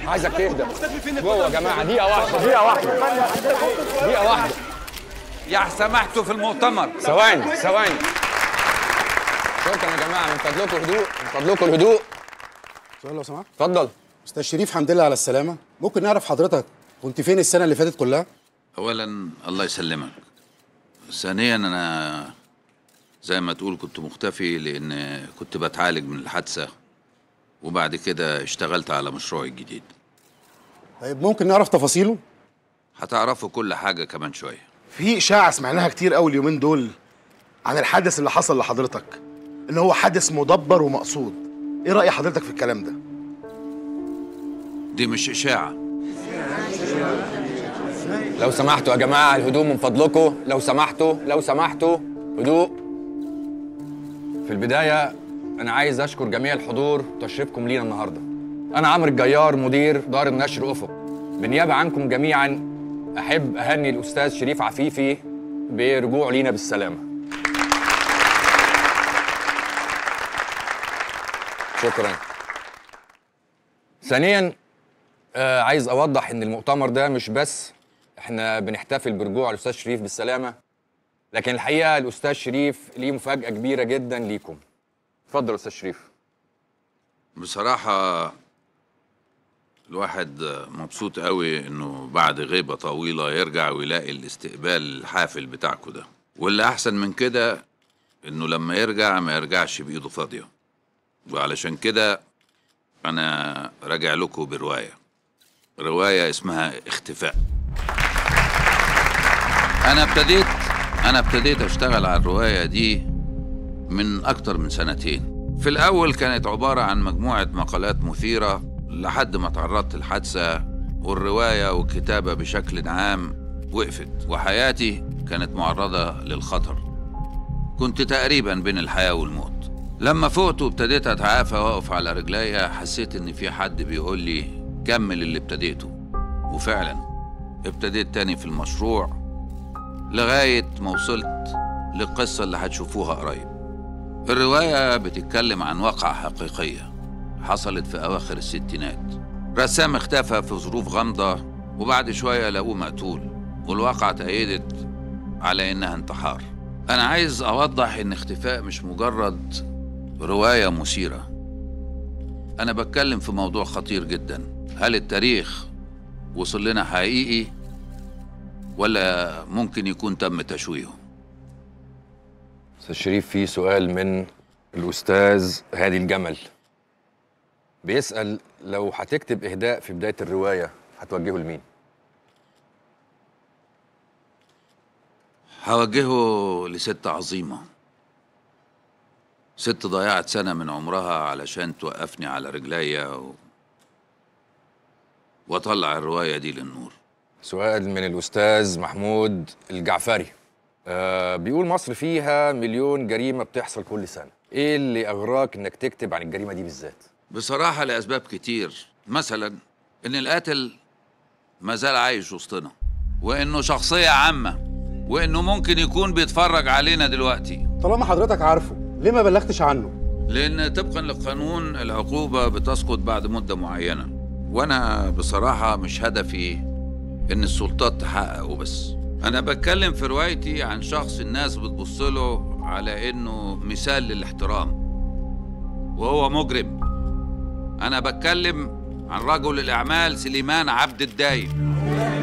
عايزك تهدى جوه يا جماعه دقيقه واحده دقيقه واحده دقيقه واحده يا سمحتوا في المؤتمر ثواني ثواني شكرا يا جماعه من فضلكم هدوء من فضلكم الهدوء سؤال لو سمحت اتفضل استاذ شريف حمد لله على السلامه ممكن نعرف حضرتك كنت فين السنه اللي فاتت كلها اولا الله يسلمك ثانيا انا زي ما تقول كنت مختفي لان كنت بتعالج من الحادثه وبعد كده اشتغلت على مشروعي الجديد طيب ممكن نعرف تفاصيله هتعرفوا كل حاجه كمان شويه في اشاعه سمعناها كتير قوي اليومين دول عن الحدث اللي حصل لحضرتك ان هو حدث مدبر ومقصود ايه راي حضرتك في الكلام ده دي مش اشاعه لو سمحتوا يا جماعه الهدوء من فضلكم لو سمحتوا لو سمحتوا هدوء في البدايه انا عايز اشكر جميع الحضور وتشريفكم لينا النهارده انا عمرو الجيار مدير دار النشر افق بالنيابه عنكم جميعا احب اهني الاستاذ شريف عفيفي برجوعه لينا بالسلامه شكرا ثانيا آه عايز اوضح ان المؤتمر ده مش بس احنا بنحتفل برجوع الاستاذ شريف بالسلامه لكن الحقيقه الاستاذ شريف ليه مفاجاه كبيره جدا ليكم اتفضل يا استاذ شريف بصراحه الواحد مبسوط قوي انه بعد غيبه طويله يرجع ويلاقي الاستقبال الحافل بتاعكم ده واللي احسن من كده انه لما يرجع ما يرجعش بايده فاضيه وعلشان كده انا راجع لكم بروايه روايه اسمها اختفاء انا ابتديت انا ابتديت اشتغل على الروايه دي من اكتر من سنتين في الاول كانت عباره عن مجموعه مقالات مثيره لحد ما تعرضت الحادثه والروايه والكتابه بشكل عام وقفت وحياتي كانت معرضه للخطر كنت تقريبا بين الحياه والموت لما فقت وابتديت اتعافى واقف على رجليا حسيت ان في حد بيقول لي كمل اللي ابتديته وفعلا ابتديت تاني في المشروع لغاية ما وصلت للقصة اللي هتشوفوها قريب الرواية بتتكلم عن واقعة حقيقية حصلت في أواخر الستينات رسام اختفى في ظروف غامضة وبعد شوية لقوه مقتول والواقعة تأيدت على إنها انتحار أنا عايز أوضح إن اختفاء مش مجرد رواية مثيرة أنا بتكلم في موضوع خطير جدا هل التاريخ وصل لنا حقيقي ولا ممكن يكون تم تشويهه استاذ شريف في سؤال من الاستاذ هادي الجمل بيسال لو هتكتب اهداء في بدايه الروايه هتوجهه لمين هوجهه لست عظيمة ست ضيعت سنة من عمرها علشان توقفني على رجليا و... وأطلع الرواية دي للنور سؤال من الاستاذ محمود الجعفري آه بيقول مصر فيها مليون جريمه بتحصل كل سنه ايه اللي اغراك انك تكتب عن الجريمه دي بالذات بصراحة لأسباب كتير مثلا إن القاتل ما زال عايش وسطنا وإنه شخصية عامة وإنه ممكن يكون بيتفرج علينا دلوقتي طالما حضرتك عارفه ليه ما بلغتش عنه لأن طبقا للقانون العقوبة بتسقط بعد مدة معينة وأنا بصراحة مش هدفي إن السلطات تحققه بس أنا بتكلم في روايتي عن شخص الناس بتبص له على إنه مثال للاحترام وهو مجرم أنا بتكلم عن رجل الأعمال سليمان عبد الدايم